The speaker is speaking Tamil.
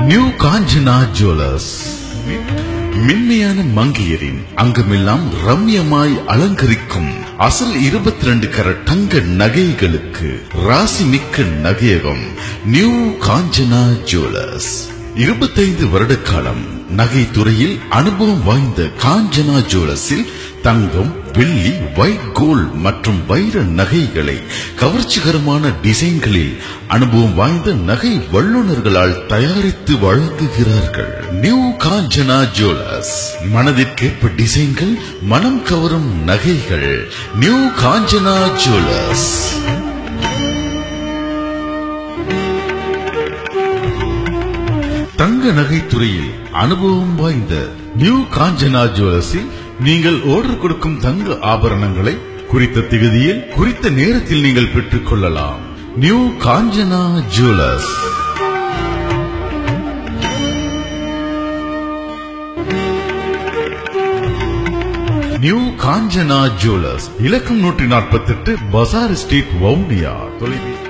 நியூ காஞ்சனா ஜுவல்லர்ஸ் மென்மையான மங்கையரின் அங்கமெல்லாம் ரம்யமாய் அலங்கரிக்கும் அசல் இருபத்தி ரெண்டு கரட் தங்க நகைகளுக்கு ராசி மிக்க நகையகம் நியூ காஞ்சனா ஜுவல்லர்ஸ் இருபத்தைந்து வருட காலம் நகை துறையில் அனுபவம் வாய்ந்த காஞ்சனா ஜுவல்லர்ஸில் தங்கம் வெள்ளி ஒயிட் கோல்ட் மற்றும் வைர நகைகளை கவர்ச்சிகரமான டிசைன்களில் அனுபவம் வாய்ந்த நகை வல்லுநர்களால் தயாரித்து வழங்குகிறார்கள் நியூ காஞ்சனா ஜுவல்லர்ஸ் மனதிற்கேற்ப டிசைன்கள் மனம் கவரும் நகைகள் நியூ காஞ்சனா ஜுவல்லர்ஸ் தங்க நகை துறையில் அனுபவம் வாய்ந்த நியூ காஞ்சனா ஜுவல்லர்ஸில் நீங்கள் ஆர்டர் கொடுக்கும் தங்க ஆபரணங்களை குறித்த திகதியில் குறித்த நேரத்தில் நீங்கள் பெற்றுக் கொள்ளலாம் new Kanchana jewellers new Kanchana jewellers இலக்கம் நூற்றி நாற்பத்தி எட்டு பசார் ஸ்ட்ரீட் வவுனியா தொலைபேசி